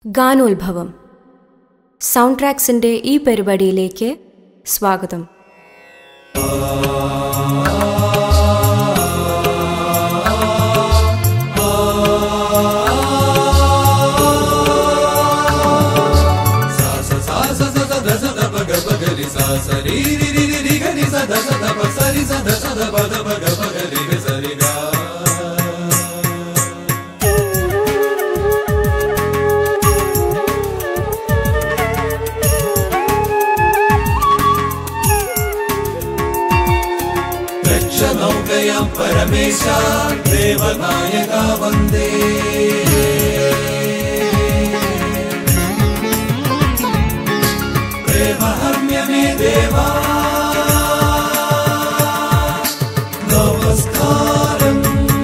ഗാനോത്ഭവം sound ട്രാക്സിന്റെ ഈ പരിപാടിയിലേക്ക് സ്വാഗതം രക്ഷനൗകയാം പരമേശ ദേവനായക വന്ദേ പ്രേമഹർമ്യമേ ദേവാ നമസ്കാരം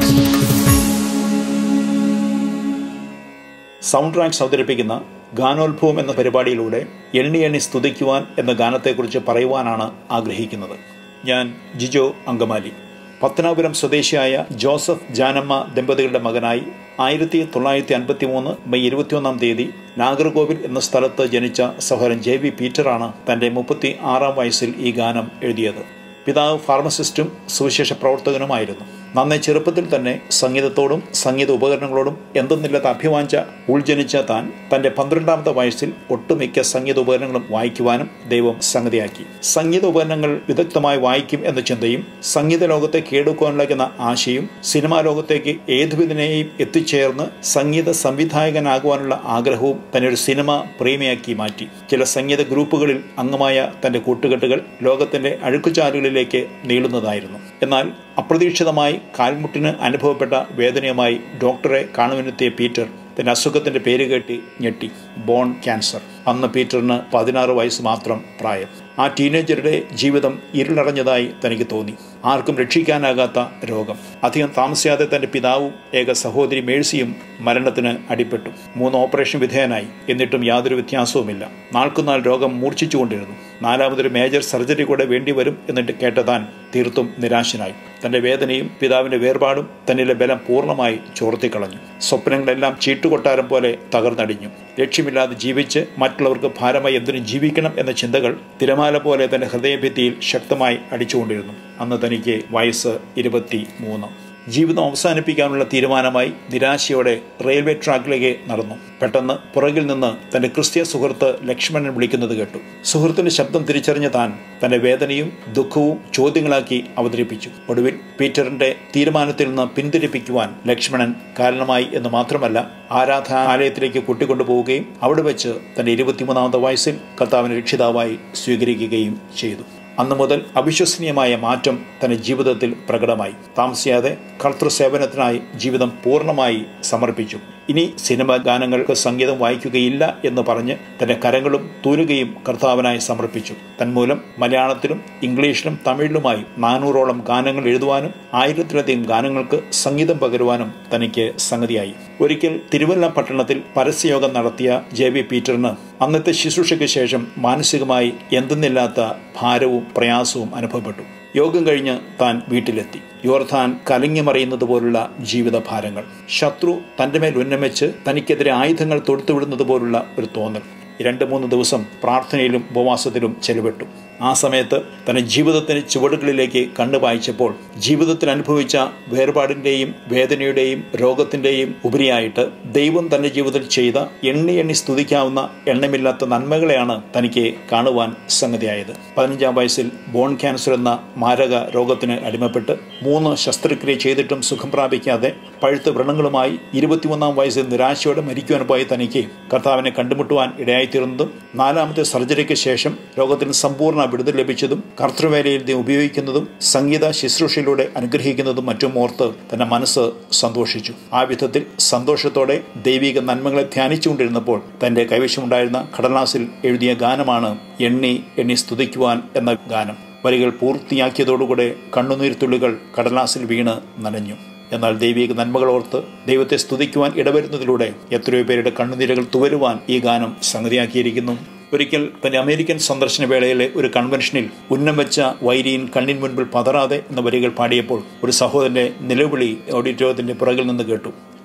സൗണ്ട് ട്രാക്സ് അവതരിപ്പിക്കുന്ന ഗാനോത്ഭവം എന്ന പരിപാടിയിലൂടെ എണ്ണി എണ്ണി സ്തുതിക്കുവാൻ എന്ന ഗാനത്തെക്കുറിച്ച് പറയുവാനാണ് ആഗ്രഹിക്കുന്നത് ഞാൻ ജിജോ അങ്കമാലി പത്തനാപുരം സ്വദേശിയായ ജോസഫ് ജാനമ്മ ദമ്പതികളുടെ മകനായി ആയിരത്തി തൊള്ളായിരത്തി അൻപത്തി മൂന്ന് മെയ് ഇരുപത്തിയൊന്നാം തീയതി നാഗർകോവിൽ എന്ന സ്ഥലത്ത് ജനിച്ച സഹോദരൻ ജെ വി പീറ്ററാണ് തന്റെ മുപ്പത്തി ആറാം വയസ്സിൽ ഈ ഗാനം എഴുതിയത് പിതാവ് ഫാർമസിസ്റ്റും സുവിശേഷ പ്രവർത്തകനുമായിരുന്നു നന്നേ ചെറുപ്പത്തിൽ തന്നെ സംഗീതത്തോടും സംഗീത ഉപകരണങ്ങളോടും എന്തെന്നില്ലാത്ത അഭിവാഞ്ച ഉൾജനിച്ച താൻ തന്റെ പന്ത്രണ്ടാമത്തെ വയസ്സിൽ ഒട്ടുമിക്ക സംഗീത ഉപകരണങ്ങളും വായിക്കുവാനും ദൈവം സംഗതിയാക്കി സംഗീത ഉപകരണങ്ങൾ വിദഗ്ധമായി വായിക്കും എന്ന ചിന്തയും സംഗീത ലോകത്തെ കീഴടക്കുവാനുള്ള ആശയും സിനിമാ ലോകത്തേക്ക് ഏതുവിധനെയും എത്തിച്ചേർന്ന് സംഗീത സംവിധായകനാകുവാനുള്ള ആഗ്രഹവും തന്നെ ഒരു സിനിമ പ്രേമിയാക്കി മാറ്റി ചില സംഗീത ഗ്രൂപ്പുകളിൽ അംഗമായ തന്റെ കൂട്ടുകെട്ടുകൾ ലോകത്തിന്റെ അഴുക്കുചാലുകളിലേക്ക് നീളുന്നതായിരുന്നു എന്നാൽ അപ്രതീക്ഷിതമായി കാൽമുട്ടിന് അനുഭവപ്പെട്ട വേദനയുമായി ഡോക്ടറെ കാണുവാനെത്തിയ പീറ്റർ തന്റെ അസുഖത്തിന്റെ പേര് കേട്ടി ഞെട്ടി ബോൺ ക്യാൻസർ അന്ന് പീറ്ററിന് പതിനാറ് വയസ്സ് മാത്രം പ്രായം ആ ടീനേജറുടെ ജീവിതം ഇരുളടഞ്ഞതായി തനിക്ക് തോന്നി ആർക്കും രക്ഷിക്കാനാകാത്ത രോഗം അധികം താമസിയാതെ തന്റെ പിതാവും ഏക സഹോദരി മേഴ്സിയും മരണത്തിന് അടിപ്പെട്ടു മൂന്ന് ഓപ്പറേഷൻ വിധേയനായി എന്നിട്ടും യാതൊരു വ്യത്യാസവുമില്ല നാൾക്കുനാൾ രോഗം മൂർച്ഛിച്ചുകൊണ്ടിരുന്നു നാലാമതൊരു മേജർ സർജറി കൂടെ വേണ്ടിവരും എന്നിട്ട് കേട്ട താൻ തീർത്തും നിരാശനായി തന്റെ വേദനയും പിതാവിന്റെ വേർപാടും തന്നിലെ ബലം പൂർണ്ണമായി ചോർത്തിക്കളഞ്ഞു സ്വപ്നങ്ങളെല്ലാം ചീട്ടുകൊട്ടാരം പോലെ തകർന്നടിഞ്ഞു ലക്ഷ്യമില്ലാതെ ജീവിച്ച് മറ്റുള്ളവർക്ക് ഭാരമായി എന്തിനും ജീവിക്കണം എന്ന ചിന്തകൾ തിരമാല പോലെ തന്റെ ഹൃദയഭിത്തിയിൽ ശക്തമായി അടിച്ചുകൊണ്ടിരുന്നു അന്ന് തനിക്ക് വയസ്സ് ഇരുപത്തി മൂന്ന് ജീവിതം അവസാനിപ്പിക്കാനുള്ള തീരുമാനമായി നിരാശയോടെ റെയിൽവേ ട്രാക്കിലേക്ക് നടന്നു പെട്ടെന്ന് പുറകിൽ നിന്ന് തന്റെ ക്രിസ്ത്യ സുഹൃത്ത് ലക്ഷ്മണൻ വിളിക്കുന്നത് കേട്ടു സുഹൃത്തിന്റെ ശബ്ദം തിരിച്ചറിഞ്ഞ താൻ തന്റെ വേദനയും ദുഃഖവും ചോദ്യങ്ങളാക്കി അവതരിപ്പിച്ചു ഒടുവിൽ പീറ്ററിന്റെ തീരുമാനത്തിൽ നിന്ന് പിന്തിരിപ്പിക്കുവാൻ ലക്ഷ്മണൻ കാരണമായി എന്ന് മാത്രമല്ല ആരാധനാലയത്തിലേക്ക് കൂട്ടിക്കൊണ്ടുപോവുകയും അവിടെ വെച്ച് തന്റെ ഇരുപത്തിമൂന്നാമത്തെ വയസ്സിൽ കർത്താവിനെ രക്ഷിതാവായി സ്വീകരിക്കുകയും ചെയ്തു അന്നു മുതൽ അവിശ്വസനീയമായ മാറ്റം തന്റെ ജീവിതത്തിൽ പ്രകടമായി താമസിയാതെ കർത്തൃസേവനത്തിനായി ജീവിതം പൂർണ്ണമായി സമർപ്പിച്ചു ഇനി സിനിമ ഗാനങ്ങൾക്ക് സംഗീതം വായിക്കുകയില്ല എന്ന് പറഞ്ഞ് തന്റെ കരങ്ങളും തൂലുകയും കർത്താവിനായി സമർപ്പിച്ചു തന്മൂലം മലയാളത്തിലും ഇംഗ്ലീഷിലും തമിഴിലുമായി നാനൂറോളം ഗാനങ്ങൾ എഴുതുവാനും ആയിരത്തിലധികം ഗാനങ്ങൾക്ക് സംഗീതം പകരുവാനും തനിക്ക് സംഗതിയായി ഒരിക്കൽ തിരുവല്ല പട്ടണത്തിൽ പരസ്യയോഗം നടത്തിയ ജെ വി പീറ്ററിന് അന്നത്തെ ശുശ്രൂഷയ്ക്ക് ശേഷം മാനസികമായി എന്തെന്നില്ലാത്ത ഭാരവും പ്രയാസവും അനുഭവപ്പെട്ടു യോഗം കഴിഞ്ഞ് താൻ വീട്ടിലെത്തി യോർധാൻ കലങ്ങിമറിയുന്നത് പോലുള്ള ജീവിതഭാരങ്ങൾ ശത്രു തന്റെ മേൽ ഉന്നമിച്ച് തനിക്കെതിരെ ആയുധങ്ങൾ തൊടുത്തുവിടുന്നത് പോലുള്ള ഒരു തോന്നൽ രണ്ട് മൂന്ന് ദിവസം പ്രാർത്ഥനയിലും ഉപവാസത്തിലും ചെലവിട്ടു ആ സമയത്ത് തന്റെ ജീവിതത്തിന്റെ ചുവടുകളിലേക്ക് കണ്ണു വായിച്ചപ്പോൾ ജീവിതത്തിൽ അനുഭവിച്ച വേർപാടിന്റെയും വേദനയുടെയും രോഗത്തിന്റെയും ഉപരിയായിട്ട് ദൈവം തന്റെ ജീവിതത്തിൽ ചെയ്ത എണ്ണി എണ്ണി സ്തുതിക്കാവുന്ന എണ്ണമില്ലാത്ത നന്മകളെയാണ് തനിക്ക് കാണുവാൻ സംഗതിയായത് പതിനഞ്ചാം വയസ്സിൽ ബോൺ ക്യാൻസർ എന്ന മാരക രോഗത്തിന് അടിമപ്പെട്ട് മൂന്ന് ശസ്ത്രക്രിയ ചെയ്തിട്ടും സുഖം പ്രാപിക്കാതെ പഴുത്ത വ്രണങ്ങളുമായി ഇരുപത്തിമൂന്നാം വയസ്സിൽ നിരാശയോടെ മരിക്കുവാൻ പോയ തനിക്ക് കർത്താവിനെ കണ്ടുമുട്ടുവാൻ ഇടയായിത്തീർന്നതും നാലാമത്തെ സർജറിക്ക് ശേഷം രോഗത്തിന് സമ്പൂർണ്ണ വിടുതൽ ലഭിച്ചതും കർത്തൃവേലയിൽ ഉപയോഗിക്കുന്നതും സംഗീത ശുശ്രൂഷയിലൂടെ അനുഗ്രഹിക്കുന്നതും മറ്റും ഓർത്ത് തന്റെ മനസ്സ് സന്തോഷിച്ചു ആ വിധത്തിൽ സന്തോഷത്തോടെ ദൈവിക നന്മകളെ ധ്യാനിച്ചുകൊണ്ടിരുന്നപ്പോൾ തന്റെ കൈവശമുണ്ടായിരുന്ന കടലാസിൽ എഴുതിയ ഗാനമാണ് എണ്ണി എണ്ണി സ്തുതിക്കുവാൻ എന്ന ഗാനം വരികൾ പൂർത്തിയാക്കിയതോടുകൂടെ കണ്ണുനീർത്തുള്ളികൾ കടലാസിൽ വീണ് നനഞ്ഞു എന്നാൽ ദൈവിക നന്മകൾ ഓർത്ത് ദൈവത്തെ സ്തുതിക്കുവാൻ ഇടവരുന്നതിലൂടെ എത്രയോ പേരുടെ കണ്ണുനീരുകൾ തുവരുവാൻ ഈ ഗാനം സംഗതിയാക്കിയിരിക്കുന്നു ഒരിക്കൽ തന്റെ അമേരിക്കൻ സന്ദർശന വേളയിലെ ഒരു കൺവെൻഷനിൽ ഉന്നം വെച്ച വൈരിയൻ കണ്ണിൻ മുൻപിൽ പതറാതെ എന്ന വരികൾ പാടിയപ്പോൾ ഒരു സഹോദരന്റെ നിലവിളി ഓഡിറ്റോറിയത്തിന്റെ പുറകിൽ നിന്ന് കേട്ടു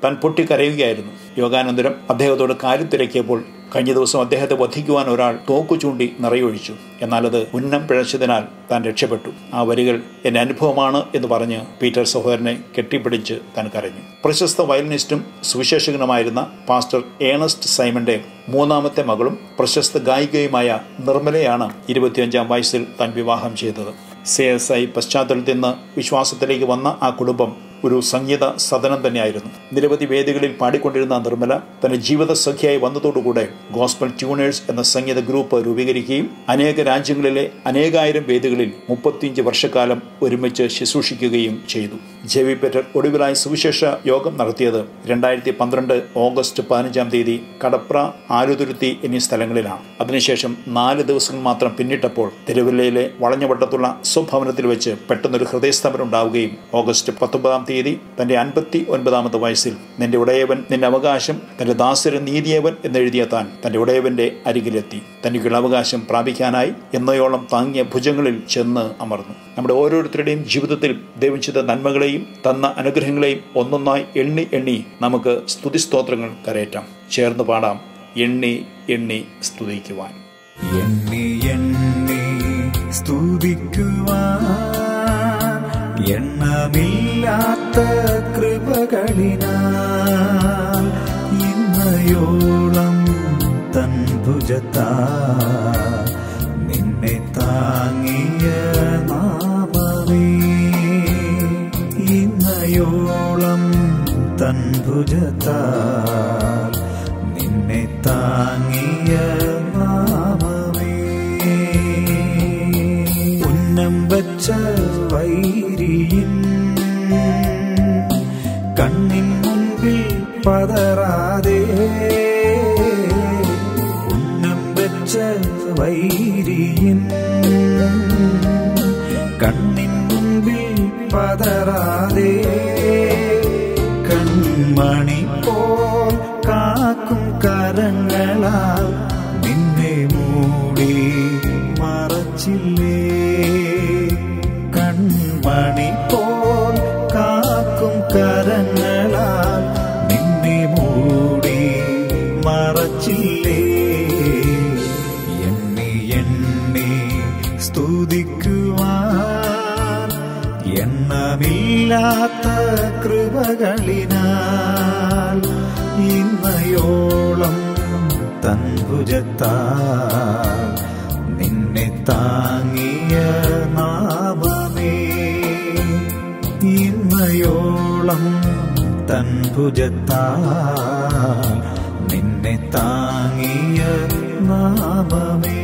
താൻ പൊട്ടിക്കരയുകയായിരുന്നു യോഗാനന്തരം അദ്ദേഹത്തോട് കാര്യം തിരക്കിയപ്പോൾ കഴിഞ്ഞ ദിവസം അദ്ദേഹത്തെ വധിക്കുവാൻ ഒരാൾ തോക്കു ചൂണ്ടി നിറയൊഴിച്ചു എന്നാൽ അത് ഉന്നം പിഴച്ചതിനാൽ താൻ രക്ഷപ്പെട്ടു ആ വരികൾ എന്റെ അനുഭവമാണ് എന്ന് പറഞ്ഞ് പീറ്റർ സഹോദരനെ കെട്ടിപ്പിടിച്ച് താൻ കരഞ്ഞു പ്രശസ്ത വയലിനിസ്റ്റും സുവിശേഷകനുമായിരുന്ന പാസ്റ്റർ ഏണസ്റ്റ് സൈമന്റെ മൂന്നാമത്തെ മകളും പ്രശസ്ത ഗായികയുമായ നിർമ്മലയാണ് ഇരുപത്തിയഞ്ചാം വയസ്സിൽ താൻ വിവാഹം ചെയ്തത് സി എസ് ഐ പശ്ചാത്തലത്തിൽ നിന്ന് വിശ്വാസത്തിലേക്ക് വന്ന ആ കുടുംബം ഒരു സംഗീത സദനം തന്നെയായിരുന്നു നിരവധി വേദികളിൽ പാടിക്കൊണ്ടിരുന്ന നിർമ്മല തന്റെ ജീവിത സഖ്യയായി വന്നതോടുകൂടെ ഗോസ്പൽ ട്യൂണേഴ്സ് എന്ന സംഗീത ഗ്രൂപ്പ് രൂപീകരിക്കുകയും അനേക രാജ്യങ്ങളിലെ അനേകായിരം വേദികളിൽ മുപ്പത്തിയഞ്ച് വർഷക്കാലം ഒരുമിച്ച് ശുശ്രൂഷിക്കുകയും ചെയ്തു ജെ വി പെറ്റർ ഒടുവിലായി സുവിശേഷ യോഗം നടത്തിയത് രണ്ടായിരത്തി പന്ത്രണ്ട് ഓഗസ്റ്റ് പതിനഞ്ചാം തീയതി കടപ്ര ആലുതുരുത്തി എന്നീ സ്ഥലങ്ങളിലാണ് അതിനുശേഷം നാല് ദിവസങ്ങൾ മാത്രം പിന്നിട്ടപ്പോൾ തിരുവല്ലയിലെ വളഞ്ഞവട്ടത്തുള്ള സ്വഭവനത്തിൽ വെച്ച് പെട്ടെന്നൊരു ഹൃദയസ്തംഭനം ഉണ്ടാവുകയും ഓഗസ്റ്റ് പത്തൊമ്പതാം തീയതി തന്റെ അൻപത്തി ഒൻപതാമത്തെ വയസ്സിൽ നിന്റെ ഉടയവൻ നിന്റെ അവകാശം തന്റെ ദാസര നീതിയവൻ എന്നെഴുതിയ താൻ തന്റെ ഉടയവന്റെ അരികിലെത്തി തനിക്കുള്ള അവകാശം പ്രാപിക്കാനായി എന്നയോളം താങ്ങിയ ഭുജങ്ങളിൽ ചെന്ന് അമർന്നു നമ്മുടെ ഓരോരുത്തരുടെയും ജീവിതത്തിൽ ദൈവം ചെയ്ത നന്മകളെയും തന്ന അനുഗ്രഹങ്ങളെയും ഒന്നൊന്നായി എണ്ണി എണ്ണി നമുക്ക് സ്തുതിസ്തോത്രങ്ങൾ കരയറ്റാം ചേർന്ന് പാടാം എണ്ണി എണ്ണി സ്തുതിക്കുവാൻ എണ്ണി എണ്ണി സ്തുതിക്കുവാൻ എണ്ണമില്ലാത്ത കൃപകളിനാൽ ഇന്നയോളം തൻ ഭുജത്താ നിന്നെ താങ്ങിയ നാമമേ ഇന്നയോളം തൻ ഭുജത്താ നിന്നെ താങ്ങിയ നാമമേ ഉന്നം വച്ച വൈരിയിൻ കണ്ണിൻ മുൻപിൽ പതറാതെ ഉന്നം വെച്ച വൈരിയിൻ കണ്ണിൻ മുൻപിൽ പതറാതെ കൺമണി പോൽ കാക്കും കരങ്ങളാൽ നിന്നെ മൂടി മറച്ചില്ലേ കൺമണി പോൽ കാക്കും കരങ്ങളാൽ നിന്നെ മൂടി മറച്ചില്ലേ എണ്ണി എണ്ണി സ്തുതിക്കുവാൻ എണ്ണമില്ലാത്ത കൃപകളിനാൽ ഇന്നയോളം തൻ ഭുജത്താൽ നിന്നെ താങ്ങിയ നാമമേ ഇന്നയോളം തൻ ഭുജത്താൽ നിന്നെ താങ്ങിയ നാമമേ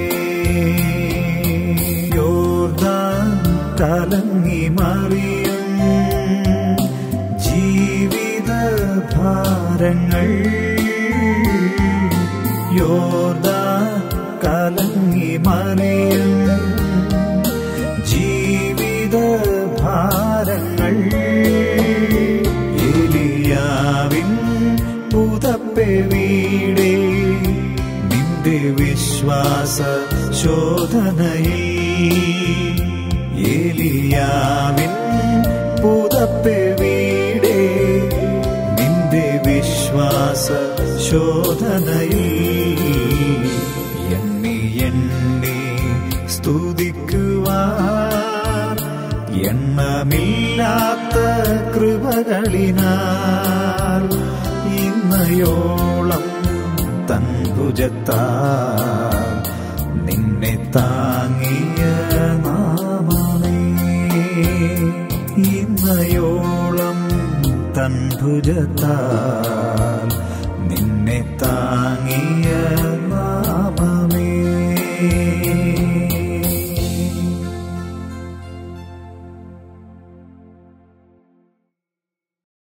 യോർദാൻ കലങ്ങി മറിയും ജീവിത ഭാരങ്ങൾ യോർദാൻ കലങ്ങി മറിയും ജീവിത ഭാരങ്ങൾ എലിയാവിൻ പുതപ്പെ വീടേ നിന്റെ വിശ്വാസ ശോധനയിൽ എലിയാവിൻ പുതപ്പെ വീടേ നിന്റെ വിശ്വാസ ശോധനയിൽ എണ്ണി എണ്ണി സ്തുതിക്കുവാൻ എണ്ണമില്ലാത്ത കൃപകളിനാൽ ഇന്നയോളം തൻ ഭുജത്താൽ നിന്നെ താങ്ങിയ നാമമേ ഇന്നയോളം തൻ ഭുജത്താൽ നിന്നെ താങ്ങിയ നാമമേ